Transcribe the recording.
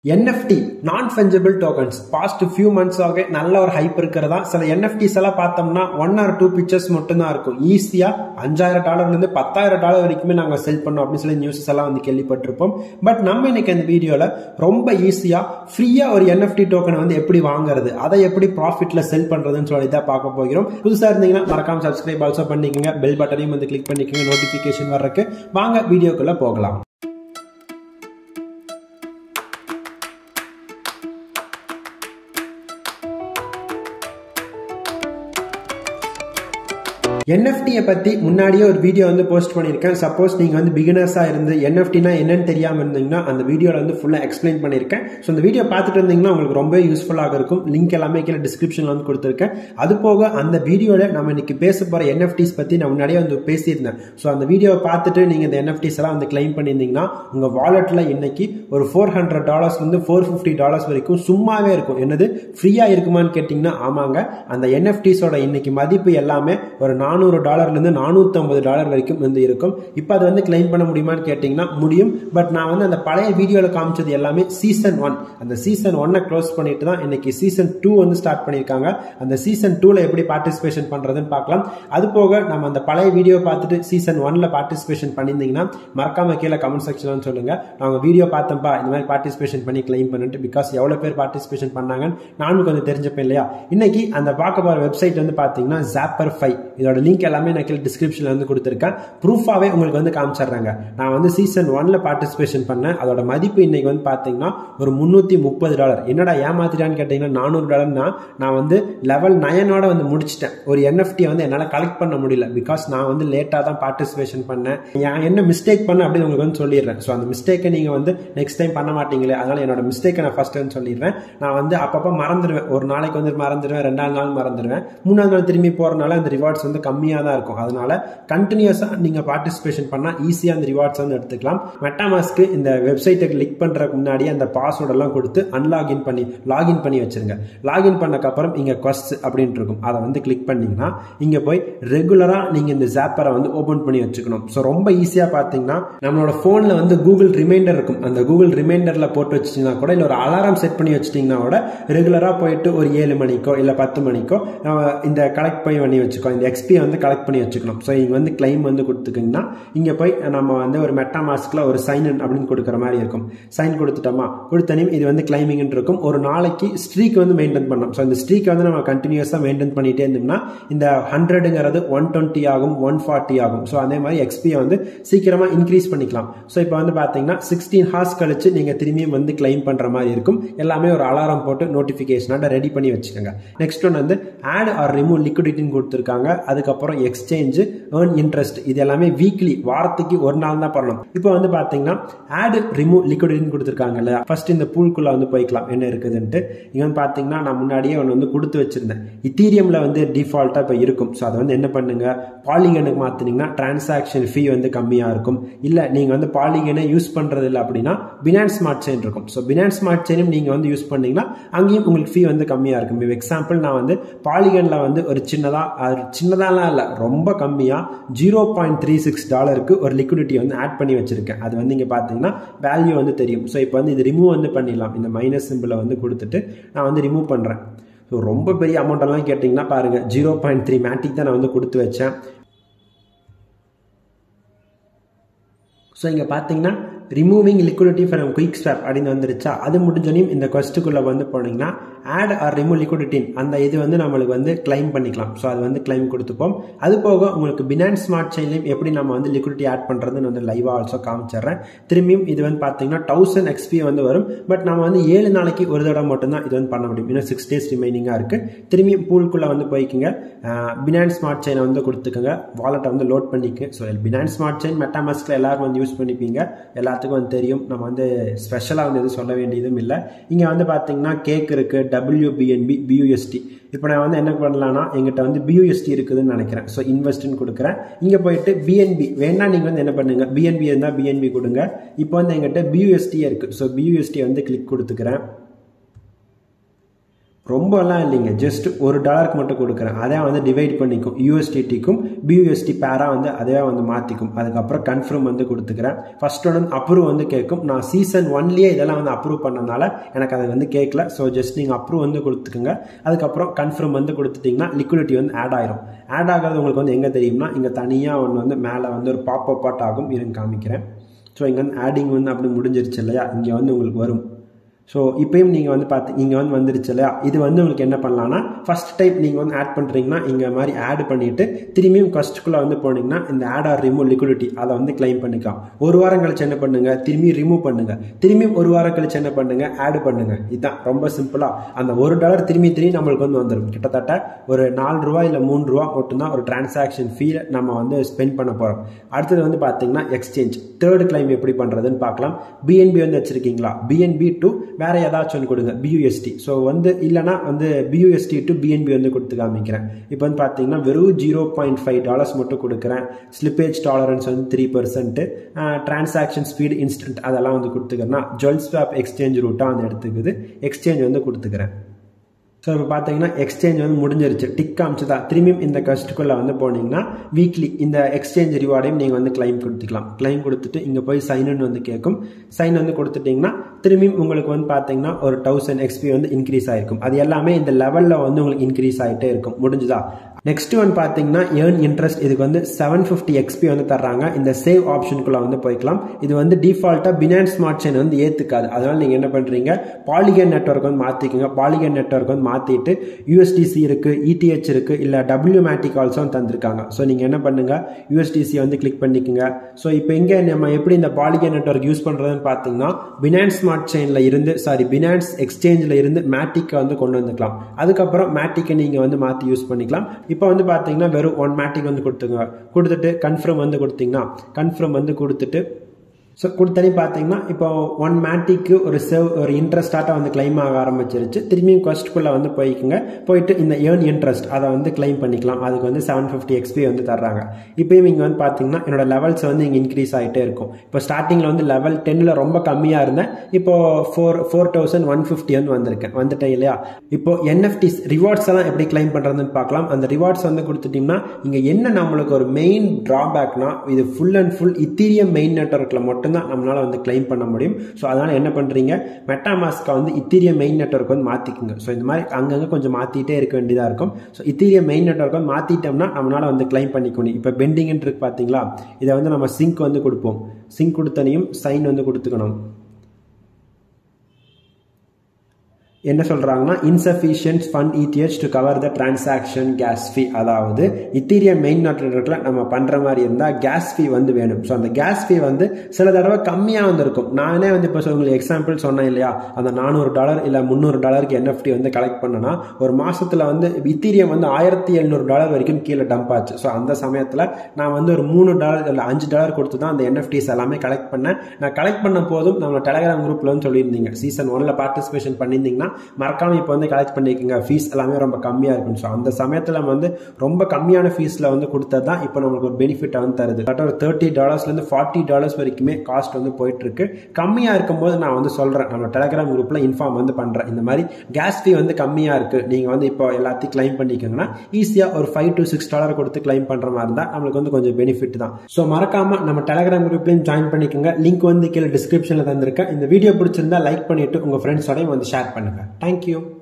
NFT non fungible tokens past few மந்த்ஸாக நல்ல ஒரு ஹைப் இருக்கிறதா சில என்எஃப்டிஸ் எல்லாம் பார்த்தோம்னா ஒன் ஆர் டூ பிக்சர்ஸ் மட்டும்தான் இருக்கும் ஈஸியாக அஞ்சாயிரம் டாலர்லேருந்து பத்தாயிரம் டாலர் வரைக்குமே நாங்கள் செல் பண்ணோம் அப்படின்னு சொல்லி நியூஸஸ் எல்லாம் வந்து கேள்விப்பட்டிருப்போம் பட் நம்ம இன்னைக்கு அந்த வீடியோவில் ரொம்ப ஈஸியாக ஃப்ரீயாக ஒரு என்எஃப்டி டோக்கனை வந்து எப்படி வாங்குறது அதை எப்படி ப்ராஃபிட்டில் செல் பண்ணுறதுன்னு சொல்லி தான் பார்க்க போகிறோம் புதுசாக இருந்தீங்கன்னா மறக்காம சப்ஸ்கிரைப் ஆல்சோ பண்ணிக்கோங்க பெல் பட்டனையும் வந்து கிளிக் பண்ணிக்கோங்க நோட்டிஃபிகேஷன் வர்றதுக்கு வாங்க வீடியோக்குள்ளே போகலாம் என்எஃப்டியை பற்றி முன்னாடியே ஒரு வீடியோ வந்து போஸ்ட் பண்ணியிருக்கேன் சப்போஸ் நீங்கள் வந்து பிகினர்ஸாக இருந்து என்எஃப்டினா என்னன்னு தெரியாமல் இருந்தீங்கன்னா அந்த வீடியோவில் வந்து ஃபுல்லாக எக்ஸ்பிளைன் பண்ணியிருக்கேன் ஸோ அந்த வீடியோ பார்த்துட்டு இருந்தீங்கன்னா உங்களுக்கு ரொம்ப யூஸ்ஃபுல்லாக இருக்கும் லிங்க் எல்லாமே கீழே டிஸ்கிரிப்ஷனில் வந்து கொடுத்துருக்கேன் அது போக அந்த வீடியோவில் நம்ம இன்னைக்கு பேச போகிற என்எஃப்டிஸ் பற்றி நான் முன்னாடியே வந்து பேசியிருந்தேன் ஸோ அந்த வீடியோவை பார்த்துட்டு நீங்கள் இந்த என்எஃப்டிஸ் எல்லாம் வந்து கிளைம் பண்ணியிருந்தீங்கன்னா உங்கள் வாலெட்டில் இன்னைக்கு ஒரு ஃபோர் ஹண்ட்ரட் டாலர்ஸ் வந்து ஃபோர் ஃபிஃப்டி டாலர்ஸ் வரைக்கும் சும்மாவே இருக்கும் என்னது ஃப்ரீயாக இருக்குமான்னு கேட்டிங்கன்னா ஆமாங்க அந்த என்எஃப்டிஸோட இன்னைக்கு மதிப்பு எல்லாமே ஒரு நானூறு டாலர்லேருந்து நானூற்றம்பது டாலர் வரைக்கும் வந்து இருக்கும் இப்போ அதை வந்து கிளைம் பண்ண முடியுமான்னு கேட்டிங்கன்னா முடியும் பட் நான் வந்து அந்த பழைய வீடியோவில் காமிச்சது எல்லாமே சீசன் ஒன் அந்த சீசன் ஒன்னை க்ளோஸ் பண்ணிட்டு தான் இன்னைக்கு சீசன் டூ வந்து ஸ்டார்ட் பண்ணியிருக்காங்க அந்த சீசன் டூவில் எப்படி பார்ட்டிசிபேஷன் பண்ணுறதுன்னு பார்க்கலாம் அது போக நம்ம அந்த பழைய வீடியோ பார்த்துட்டு சீசன் ஒன்ல பார்ட்டிசிபேஷன் பண்ணியிருந்தீங்கன்னா மறக்காம கீழே கமெண்ட் செக்ஷன் சொல்லுங்க நாங்கள் வீடியோ பார்த்தோம்ப்பா இந்த மாதிரி பார்ட்டிசிபேஷன் பண்ணி கிளைம் பண்ணிட்டு பிகாஸ் எவ்வளோ பேர் பார்ட்டிசிபேஷன் பண்ணாங்கன்னு நானும் கொஞ்சம் தெரிஞ்சப்பேன் இல்லையா இன்னைக்கு அந்த பார்க்க போகிற வெப்சைட் வந்து பார்த்தீங்கன்னா ஜாப்பர் ஃபைவ் இதோட லிங்க் எல்லாமே நான் கீழே டிஸ்கிரிப்ஷனில் வந்து கொடுத்துருக்கேன் ப்ரூஃபாகவே உங்களுக்கு வந்து காமிச்சிடுறாங்க நான் வந்து சீசன் ஒன்ல பார்ட்டிசிபேஷன் பண்ணேன் அதோட மதிப்பு இன்னைக்கு வந்து பார்த்தீங்கன்னா ஒரு முந்நூற்றி முப்பது டாலர் என்னடா ஏமாத்திட்டான்னு கேட்டிங்கன்னா நானூறு டாலர்னா நான் வந்து லெவல் நயனோட வந்து முடிச்சிட்டேன் ஒரு என்எஃப்டியை வந்து என்னால் கலெக்ட் பண்ண முடியல பிகாஸ் நான் வந்து லேட்டாக தான் பார்ட்டிசிபேஷன் பண்ணேன் நான் என்ன மிஸ்டேக் பண்ண அப்படின்னு உங்களுக்கு வந்து சொல்லிடுறேன் ஸோ அந்த மிஸ்டேக்கை நீங்கள் வந்து நெக்ஸ்ட் டைம் பண்ண மாட்டீங்களே அதனால் என்னோட மிஸ்டேக்கை நான் ஃபர்ஸ்ட் வந்து சொல்லிடுறேன் நான் வந்து அப்பப்போ மறந்துடுவேன் ஒரு நாளைக்கு வந்து மறந்துடுவேன் ரெண்டாவது நாள் மறந்துடுவேன் மூணாவது நாள் திரும்பி போகிறனால அந்த ரிவார்ட்ஸ் வந்து கம்மியாக தான் இருக்கும் அதனால கண்டினியூஸாக நீங்கள் பார்ட்டிசிபேஷன் பண்ணால் ஈஸியாக அந்த ரிவார்ட்ஸ் வந்து எடுத்துக்கலாம் மெட்டாமாஸ்க்கு இந்த வெப்சைட்டை கிளிக் பண்ணுறதுக்கு முன்னாடி அந்த பாஸ்வேர்ட் எல்லாம் கொடுத்து அன்லாகின் பண்ணி லாகின் பண்ணி வச்சிருங்க லாகின் பண்ணக்கப்புறம் இங்கே கொஸ்ட் அப்படின்ட்டு இருக்கும் அதை வந்து கிளிக் பண்ணிங்கன்னா இங்கே போய் ரெகுலராக நீங்கள் இந்த ஜாப்பரை வந்து ஓப்பன் பண்ணி வச்சுக்கணும் ஸோ ரொம்ப ஈஸியாக பார்த்தீங்கன்னா நம்மளோட ஃபோனில் வந்து கூகுள் ரிமைண்டர் இருக்கும் அந்த கூகுள் ரிமைண்டரில் போட்டு வச்சிட்டிங்கன்னா கூட இல்லை ஒரு அலாரம் செட் பண்ணி வச்சிட்டிங்கன்னா கூட ரெகுலராக போயிட்டு ஒரு ஏழு மணிக்கோ இல்லை பத்து மணிக்கோ இந்த கலெக்ட் பண்ணி பண்ணி வச்சுக்கோ இந்த எக்ஸ்பியை வந்து கலெக்ட் பண்ணி வச்சுக்கணும் ஸோ இங்கே வந்து கிளைம் வந்து கொடுத்துக்கிங்கன்னா இங்கே போய் நம்ம வந்து ஒரு மெட்டா மாஸ்கில் ஒரு சைன் இன் அப்படின்னு கொடுக்குற மாதிரி இருக்கும் சைன் கொடுத்துட்டோமா கொடுத்தனையும் இது வந்து கிளைமிங் இருக்கும் ஒரு நாளைக்கு ஸ்ட்ரீக் வந்து மெயின்டைன் பண்ணணும் ஸோ இந்த ஸ்ட்ரீக் வந்து நம்ம கண்டினியூஸாக மெயின்டைன் பண்ணிகிட்டே இருந்தோம்னா இந்த ஹண்ட்ரடுங்கிறது ஒன் டுவெண்ட்டி ஆகும் ஒன் ஃபார்ட்டி ஆகும் ஸோ அதே மாதிரி எக்ஸ்பியை வந்து சீக்கிரமாக இன்க்ரீஸ் பண்ணிக்கலாம் ஸோ இப்போ வந்து பார்த்தீங்கன்னா சிக்ஸ்டீன் ஹார்ஸ் கழிச்சு நீங்கள் திரும்பியும் வந்து கிளைம் பண்ணுற மாதிரி இருக்கும் எல்லாமே ஒரு அலாரம் போட்டு நோட்டிஃபிகேஷனோட ரெடி பண்ணி வச்சுக்கோங்க நெக்ஸ்ட் ஒன் வந்து ஆட் ஆர் ரிமூவ் லிக்விடிட்டின்னு கொடுத்துருக்காங்க அதுக்கப்புறம் எக்ஸ்சேஞ்சு ஏர்ன் இன்ட்ரெஸ்ட் இது எல்லாமே வீக்லி வாரத்துக்கு ஒரு நாள் தான் பண்ணணும் இப்போ வந்து பார்த்தீங்கன்னா ஆட் ரிமூவ் லிக்விடிட்டின்னு கொடுத்துருக்காங்க இல்லையா ஃபர்ஸ்ட் இந்த பூல்குள்ளே வந்து போய்க்கலாம் என்ன இருக்குதுன்ட்டு இங்கே வந்து பார்த்தீங்கன்னா நான் முன்னாடியே ஒன்று வந்து கொடுத்து வச்சிருந்தேன் இத்தீரியமில் வந்து டிஃபால்ட்டாக இப்போ இருக்கும் ஸோ அதை வந்து என்ன பண்ணுங்க பாலிகனுக்கு மாற்றினீங்கன்னா டிரான்சாக்ஷன் ஃபீ வந்து கம்மியாக இருக்கும் இல்லை நீங்கள் வந்து பாலிகனை யூஸ் பண்ணுறது இல்லை அப்படின்னா பினான்ஸ் ஸ்மார்ட் செயின் இருக்கும் ஸோ பினான்ஸ் ஸ்மார்ட் செயினும் நீங்கள் வந்து யூஸ் பண்ணீங்கன்னா அங்கேயும் உங்களுக்கு ஃபீ வந்து கம்மியாக இருக்கும் இப்போ எக்ஸாம்பிள் நான் வந்து பாலிகனில் வந்து ஒரு சின்னதாக சின்னதாலாம் இல்லை ரொம்ப கம்மியாக ஜீரோ பாயிண்ட் த்ரீ சிக்ஸ் டாலருக்கு ஒரு லிக்விடிட்டி வந்து ஆட் பண்ணி வச்சிருக்கேன் அது வந்து இங்கே பார்த்தீங்கன்னா வேல்யூ வந்து தெரியும் ஸோ இப்போ வந்து இது ரிமூவ் வந்து பண்ணிடலாம் இந்த மைனஸ் சிம்பிளை வந்து கொடுத்துட்டு நான் வந்து ரிமூவ் பண்ணுறேன் ஸோ ரொம்ப பெரிய அமௌண்ட்டெல்லாம் கேட்டிங்கன்னா பாருங்கள் ஜீரோ பாயிண்ட் த்ரீ மேட்டிக் தான் நான் வந்து கொடுத்து வச்சேன் ஸோ இங்கே பார்த்தீங்கன்னா removing liquidity from QuickSwap அப்படின்னு வந்துருச்சா அது முடிஞ்சோனையும் இந்த கொஸ்ட்டுக்குள்ளே வந்து போனீங்கன்னா ஆட் ஆர் ரிமூவ் லிக்விடிட்டின் அந்த இது வந்து நம்மளுக்கு வந்து கிளைம் பண்ணிக்கலாம் ஸோ அது வந்து கிளைம் கொடுத்துப்போம் அது போக உங்களுக்கு பினான்ஸ் ஸ்மார்ட் செயின்லையும் எப்படி நம்ம வந்து லிக்விடிட்டி ஆட் பண்ணுறதுன்னு வந்து லைவாக ஆல்சோ காமிச்சிடுறேன் திரும்பியும் இது வந்து பார்த்தீங்கன்னா தௌசண்ட் எக்ஸ்பி வந்து வரும் பட் நம்ம வந்து ஏழு நாளைக்கு ஒரு தடவை மட்டும்தான் இது வந்து பண்ண முடியும் இன்னும் சிக்ஸ் டேஸ் ரிமைனிங்காக இருக்குது திரும்பியும் பூலுக்குள்ளே வந்து போய்க்குங்க பினான்ஸ் ஸ்மார்ட் செயினை வந்து கொடுத்துக்கோங்க வாலெட்டை வந்து லோட் பண்ணிக்க ஸோ பினான்ஸ் ஸ்மார்ட் செயின் மெட்டாமாஸ்கில் எல்லாரும் வந்து யூஸ் பண்ணிப்பீங்க எல்லாத்துக்கும் வந்து தெரியும் நம்ம வந்து ஸ்பெஷலாக வந்து எதுவும் சொல்ல வேண்டியதும் இல்லை இங்கே வந்து பார்த்தீங்கன்னா கேக் இருக்குது டபிள்யூபிஎன்பி பியூஎஸ்டி இப்போ நான் வந்து என்ன பண்ணலாம்னா எங்கிட்ட வந்து பியூஎஸ்டி இருக்குதுன்னு நினைக்கிறேன் ஸோ இன்வெஸ்ட்னு கொடுக்குறேன் இங்கே போயிட்டு பிஎன்பி வேணா நீங்கள் வந்து என்ன பண்ணுங்க பிஎன்பி இருந்தால் பிஎன்பி கொடுங்க இப்போ வந்து எங்கிட்ட பியூஎஸ்டியே இருக்குது ஸோ பியூஎஸ்டி வந்து கிளிக் கொடுத்துக்கிறேன் ரொம்பலாம் இல்லைங்க ஜஸ்ட் ஒரு டாலருக்கு மட்டும் கொடுக்குறேன் அதே வந்து டிவைட் பண்ணிக்கும் யூஎஸ்டிடிக்கும் பியூஎஸ்டி பேராக வந்து அதே வந்து மாற்றிக்கும் அதுக்கப்புறம் கன்ஃபார்ம் வந்து கொடுத்துக்கிறேன் ஃபர்ஸ்ட் ஒன்று அப்ரூவ் வந்து கேட்கும் நான் சீசன் ஒன்லேயே இதெல்லாம் வந்து அப்ரூவ் பண்ணனால எனக்கு அது வந்து கேட்கல ஸோ ஜஸ்ட் நீங்கள் அப்ரூவ் வந்து கொடுத்துக்குங்க அதுக்கப்புறம் கன்ஃபார்ம் வந்து கொடுத்துட்டிங்கன்னா லிக்விடிட்டி வந்து ஆட் ஆயிரும் ஆட் ஆகிறது உங்களுக்கு வந்து எங்கே தெரியும்னா இங்கே தனியாக ஒன்று வந்து மேலே வந்து ஒரு பாப் அப் ஆகும் இருங்க காமிக்கிறேன் ஸோ இங்கே வந்து ஆடிங் வந்து அப்படி முடிஞ்சிருச்சு இல்லையா இங்கே வந்து உங்களுக்கு வரும் ஸோ இப்போயும் நீங்கள் வந்து பார்த்து இங்கே வந்து வந்துருச்சு இல்லையா இது வந்து உங்களுக்கு என்ன பண்ணலாம்னா ஃபஸ்ட் டைம் நீங்கள் வந்து ஆட் பண்ணுறீங்கன்னா இங்கே மாதிரி ஆட் பண்ணிவிட்டு திரும்பியும் ஃபஸ்ட்டுக்குள்ளே வந்து போனீங்கன்னா இந்த ஆட் ஆர் ரிமூவ் லிக்விடிட்டி அதை வந்து கிளைம் பண்ணிக்கலாம் ஒரு வாரம் கழிச்சு என்ன பண்ணுங்கள் திரும்பி ரிமூவ் பண்ணுங்கள் திரும்பியும் ஒரு வாரம் கழிச்சு என்ன பண்ணுங்கள் ஆட் பண்ணுங்கள் இதுதான் ரொம்ப சிம்பிளாக அந்த ஒரு டாலர் திரும்பி திரும்பி நம்மளுக்கு வந்து வந்துடும் கிட்டத்தட்ட ஒரு நாலு ரூபா இல்லை மூணு ரூபா மட்டும்தான் ஒரு டிரான்சாக்ஷன் ஃபீல் நம்ம வந்து ஸ்பெண்ட் பண்ண போகிறோம் அடுத்தது வந்து பார்த்தீங்கன்னா எக்ஸ்சேஞ்ச் தேர்ட் கிளைம் எப்படி பண்ணுறதுன்னு பார்க்கலாம் பிஎன்பி வந்து வச்சுருக்கீங்களா பிஎன்பி டு வேற ஏதாச்சும் ஒன்று கொடுங்க பியூஎஸ்டி ஸோ வந்து இல்லைனா வந்து பியூஎஸ்டி டு பிஎன்பி வந்து கொடுத்து காமிக்கிறேன் இப்போ வந்து பார்த்தீங்கன்னா வெறும் ஜீரோ பாயிண்ட் ஃபைவ் டாலர்ஸ் மட்டும் கொடுக்குறேன் ஸ்லிப்பேஜ் டாலரன்ஸ் வந்து three percent transaction speed instant அதெல்லாம் வந்து கொடுத்துக்கிறேன்னா ஜுவல் ஸ்வாப் எக்ஸ்சேஞ்ச் ரூட்டாக வந்து எடுத்துக்குது எக்ஸ்சேஞ்ச் வந்து கொடுத்துக்கிறேன் ஸோ இப்போ பார்த்தீங்கன்னா எக்ஸ்சேஞ்ச் வந்து முடிஞ்சிருச்சு டிக் காமிச்சுதா திரும்பியும் இந்த கஸ்ட்டுக்குள்ளே வந்து போனீங்கன்னா வீக்லி இந்த எக்ஸ்சேஞ்ச் ரிவார்டையும் நீங்கள் வந்து கிளைம் கொடுத்துக்கலாம் கிளைம் கொடுத்துட்டு இங்கே போய் சைன் வந்து கேட்கும் சைன் வந்து கொடுத்துட்டிங்கன்னா திரும்பியும் உங்களுக்கு வந்து பார்த்தீங்கன்னா ஒரு தௌசண்ட் எக்ஸ்பி வந்து இன்க்ரீஸ் ஆகிருக்கும் அது எல்லாமே இந்த லெவலில் வந்து உங்களுக்கு இன்க்ரீஸ் ஆகிட்டே இருக்கும் முடிஞ்சுதா நெக்ஸ்ட் ஒன் பார்த்தீங்கன்னா ஏர்ன் இன்ட்ரெஸ்ட் இதுக்கு வந்து செவன் ஃபிஃப்டி எக்ஸ்பி வந்து தர்றாங்க இந்த சேவ் ஆப்ஷனுக்குள்ள வந்து போய்க்கலாம் இது வந்து டிஃபால்ட்டாக பினான்ஸ் ஸ்மார்ட் செயின் வந்து ஏற்றுக்காது அதனால நீங்கள் என்ன பண்ணுறீங்க பாலிகன் நெட்ஒர்க் வந்து மாற்றிக்கோங்க பாலிகன் நெட்ஒர்க் வந்து மாற்றிட்டு யூஎஸ்டிசி இருக்குது இடிஹெச் இருக்குது இல்லை டபிள்யூ மேட்டிக் ஆல்சோ தந்திருக்காங்க ஸோ நீங்கள் என்ன பண்ணுங்கள் யூஎஸ்டிசி வந்து கிளிக் பண்ணிக்கோங்க ஸோ இப்போ இங்கே நம்ம எப்படி இந்த பாலிகன் நெட்ஒர்க் யூஸ் பண்ணுறதுன்னு பார்த்தீங்கன்னா பினான்ஸ் ஸ்மார்ட் செயினில் இருந்து சாரி பினான்ஸ் எக்ஸ்சேஞ்சில் இருந்து மேட்டிக்கை வந்து கொண்டு வந்துக்கலாம் அதுக்கப்புறம் மேட்டிக்கை நீங்கள் வந்து மாற்றி யூஸ் பண்ணிக்கலாம் இப்போ வந்து பார்த்தீங்கன்னா வெறும் ஒன் மேட்டிக் வந்து கொடுத்துங்க கொடுத்துட்டு கன்ஃபார்ம் வந்து கொடுத்தீங்கன்னா கன்ஃபார்ம் வந்து கொடுத்துட்டு ஸோ கொடுத்தனே பார்த்தீங்கன்னா இப்போ ஒன் மேட்டிக்கு ஒரு சேவ் ஒரு இன்ட்ரெஸ்டாக வந்து கிளைம் ஆக ஆரம்பிச்சிருச்சு திரும்பியும் கொஸ்ட்குள்ளே வந்து போய்க்குங்க போயிட்டு இந்த ஏர்ன் இன்ட்ரெஸ்ட் அதை வந்து கிளைம் பண்ணிக்கலாம் அதுக்கு வந்து செவன் ஃபிஃப்டி எக்ஸ்பி வந்து தர்றாங்க இப்போயும் இங்கே வந்து பார்த்தீங்கன்னா என்னோட லெவல்ஸ் வந்து இங்கே இன்க்ரீஸ் ஆகிட்டே இருக்கும் இப்போ ஸ்டார்டிங்கில் வந்து லெவல் டென்னில் ரொம்ப கம்மியாக இருந்தேன் இப்போ four four thousand one fifty வந்து வந்திருக்கேன் வந்துட்டேன் இல்லையா இப்போ என்எஃப்டிஸ் ரிவார்ட்ஸ் எல்லாம் எப்படி கிளைம் பண்ணுறதுன்னு பார்க்கலாம் அந்த ரிவார்ட்ஸ் வந்து கொடுத்துட்டிங்கன்னா இங்கே என்ன நம்மளுக்கு ஒரு மெயின் ட்ராபேக்னா இது full and full Ethereum main நெட்ஒர்க்கில் மட்டும் மட்டும்தான் நம்மளால வந்து கிளைம் பண்ண முடியும் ஸோ அதனால என்ன பண்றீங்க மெட்டாமாஸ்கை வந்து இத்தீரிய மெயின் நெட்ஒர்க் வந்து மாத்திக்குங்க ஸோ இந்த மாதிரி அங்கங்கே கொஞ்சம் மாத்திட்டே இருக்க வேண்டியதாக இருக்கும் ஸோ இத்தீரிய மெயின் நெட்ஒர்க் வந்து மாத்திட்டோம்னா நம்மளால வந்து கிளைம் பண்ணிக்க முடியும் இப்போ பெண்டிங் இருக்கு பார்த்தீங்களா இதை வந்து நம்ம சிங்க் வந்து கொடுப்போம் சிங்க் கொடுத்தனையும் சைன் வந்து கொடுத்துக்கணும் என்ன சொல்கிறாங்கன்னா insufficient fund ETH to cover the transaction gas fee அதாவது இத்தீரியம் மெயின் நெட்ஒர்க்கில் நம்ம பண்ணுற மாதிரி இருந்தால் கேஸ் ஃபீ வந்து வேணும் ஸோ அந்த கேஸ் ஃபீ வந்து சில தடவை கம்மியாக வந்திருக்கும் நானே வந்து இப்போ உங்களுக்கு எக்ஸாம்பிள் சொன்னேன் இல்லையா அந்த நானூறு டாலர் இல்லை முந்நூறு டாலருக்கு என்எஃப்டி வந்து கலெக்ட் பண்ணனா ஒரு மாதத்தில் வந்து இத்தீரியம் வந்து ஆயிரத்தி எழுநூறு டாலர் வரைக்கும் கீழே டம்ப் ஆச்சு ஸோ அந்த சமயத்தில் நான் வந்து ஒரு மூணு டாலர் இல்லை அஞ்சு டாலர் கொடுத்து தான் அந்த என்எஃப்டிஸ் எல்லாமே கலெக்ட் பண்ணேன் நான் கலெக்ட் பண்ண போதும் நம்ம டெலகிராம் குரூப்பில் வந்து சொல்லியிருந்தீங்க சீசன் ஒன்ல பார்ட்டிசிபேஷன் பண்ணியிருந்தீங்கன்னா மறக்காம இப்போ வந்து கலெக்ட் பண்ணிக்கோங்க ஃபீஸ் எல்லாமே ரொம்ப கம்மியாக இருக்கும் ஸோ அந்த சமயத்தில் நம்ம வந்து ரொம்ப கம்மியான ஃபீஸில் வந்து கொடுத்தது தான் இப்போ நம்மளுக்கு ஒரு பெனிஃபிட்டை வந்து தருது பட் ஒரு தேர்ட்டி டாலர்ஸ்லேருந்து ஃபார்ட்டி டாலர்ஸ் வரைக்குமே காஸ்ட் வந்து போயிட்டு இருக்கு கம்மியாக இருக்கும்போது நான் வந்து சொல்கிறேன் நம்ம டெலகிராம் குரூப்பில் இன்ஃபார்ம் வந்து பண்ணுறேன் இந்த மாதிரி கேஸ் ஃபீ வந்து கம்மியாக இருக்குது நீங்கள் வந்து இப்போ எல்லாத்தையும் கிளைம் பண்ணிக்கோங்கன்னா ஈஸியாக ஒரு ஃபைவ் டு சிக்ஸ் டாலர் கொடுத்து கிளைம் பண்ணுற மாதிரி இருந்தால் நம்மளுக்கு வந்து கொஞ்சம் பெனிஃபிட் தான் ஸோ மறக்காம நம்ம டெலகிராம் குரூப்லையும் ஜாயின் பண்ணிக்கோங்க லிங்க் வந்து கீழே டிஸ்கிரிப்ஷனில் தந்திருக்கேன் இந்த வீடியோ பிடிச்சிருந்தா லைக் பண்ணிட்டு உங்கள் ஃப்ரெண்ட்ஸோடையும் வந்து ஷேர் பண்ணுங்கள் தேங்க்யூ